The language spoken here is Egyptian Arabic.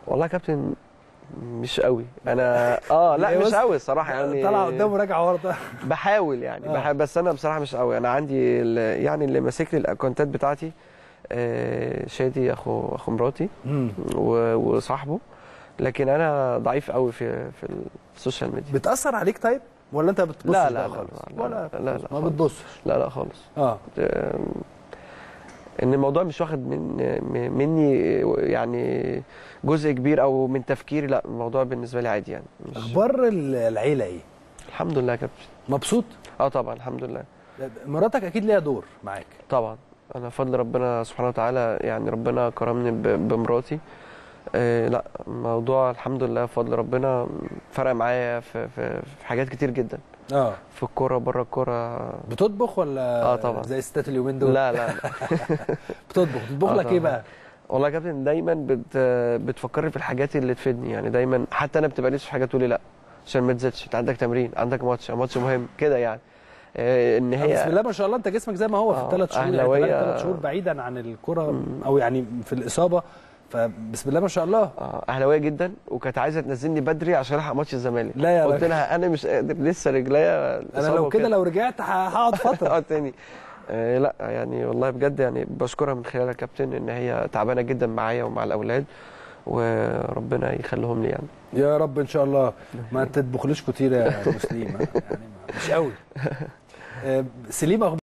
والله يا كابتن مش قوي انا اه لا إيه مش بص، قوي الصراحه يعني طلع قدامه راجع ورا بحاول يعني آه. بحاول بس انا بصراحه مش قوي انا عندي ال- يعني اللي ماسك لي الاكونتات بتاعتي آه، شادي اخو اخو مراتي مم. و- وصاحبه لكن انا ضعيف قوي في في السوشيال ميديا بتاثر عليك طيب ولا انت بتبص لا بقى لا لا خالص؟ لا ولا لا لا لا ما خالص. بتبصش لا لا خالص اه آم، ان الموضوع مش واخد من م- مني يعني جزء كبير او من تفكيري لا الموضوع بالنسبه لي عادي يعني مش اخبار ال- العيله ايه الحمد لله يا كابتن مبسوط اه طبعا الحمد لله مراتك اكيد ليها دور معاك طبعا انا فضل ربنا سبحانه وتعالى يعني ربنا كرمني ب- بمراتي آه لا الموضوع الحمد لله بفضل ربنا فرق معايا في, في, في حاجات كتير جدا اه في الكوره بره الكوره بتطبخ ولا آه طبعا. زي ستات اليومين دول لا لا لا بتطبخ بتطبخ آه لك ايه طبعا. بقى والله يا كابتن دايما بت بتفكرني في الحاجات اللي تفيدني يعني دايما حتى انا بتبقى نفسي في حاجه تقولي لا عشان ما تزيدش انت عندك تمرين عندك ماتش ماتش مهم كده يعني آه، ان آه، بسم هي الله ما شاء الله انت جسمك زي ما هو في آه، الثلاث شهور أهلاوية. يعني ثلاث شهور بعيدا عن الكره او يعني في الاصابه فبسم الله ما شاء الله آه، اهلاويه جدا وكانت عايزه تنزلني بدري عشان الحق ماتش الزمالك لا يا قلت راجل. لها انا مش قادر لسه رجليا انا إصابة لو كده وكده. لو رجعت ه- هقعد فتره اه تاني آه لا يعني والله بجد يعني بشكرها من خلالها كابتن ان هي تعبانه جدا معايا ومع الاولاد وربنا يخليهم لي يعني يا رب ان شاء الله ما تطبخليش كتير يا مسلم يعني ما- مش قوي آه، سليم أخبار